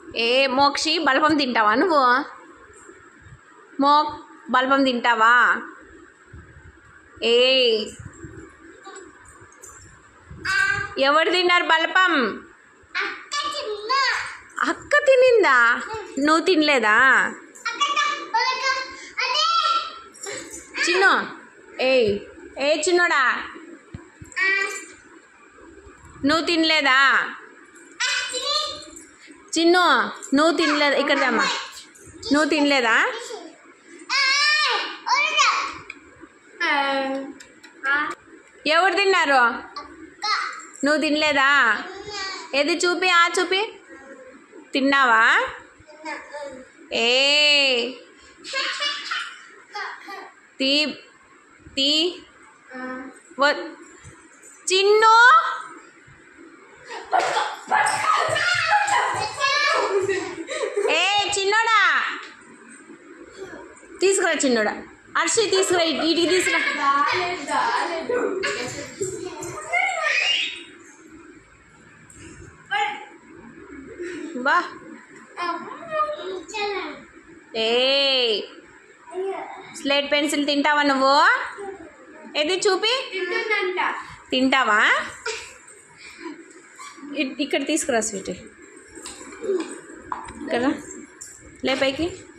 ఏ మోక్షి బల్బం తింటావా నువ్వు మోక్ బల్బం తింటావా ఏ ఎవరు తిన్నారు బల్పం అక్క చిన్న అక్క తినిందా నువ్వు తినలేదా అక్క తప్పలక అదే చిన్ను ఏయ్ ఏ చిన్నోడా నువ్వు తినలేదా చిన్ను నువ్వు తినలేదా ఇక్కడ అమ్మా నువ్వు తినలేదా ఎవరు తిన్నారు నువ్వు తినలేదా ఏది చూపి ఆ చూపి తిన్నావా ఏ తీ తీ వ- చిన్ను ఏ చిన్నోడా తీసుకురా చిన్నోడా అర్షి తీసుకురా ఇటు- ఇటుకి తీసుకురా బా ఏ స్లేట్ పెన్సిల్ తింటావా నువ్వు ఏది చూపి తింటావా ఇ- ఇక్కడ తీసుకురా స్వీట్ ఇక్కడ లే పైకి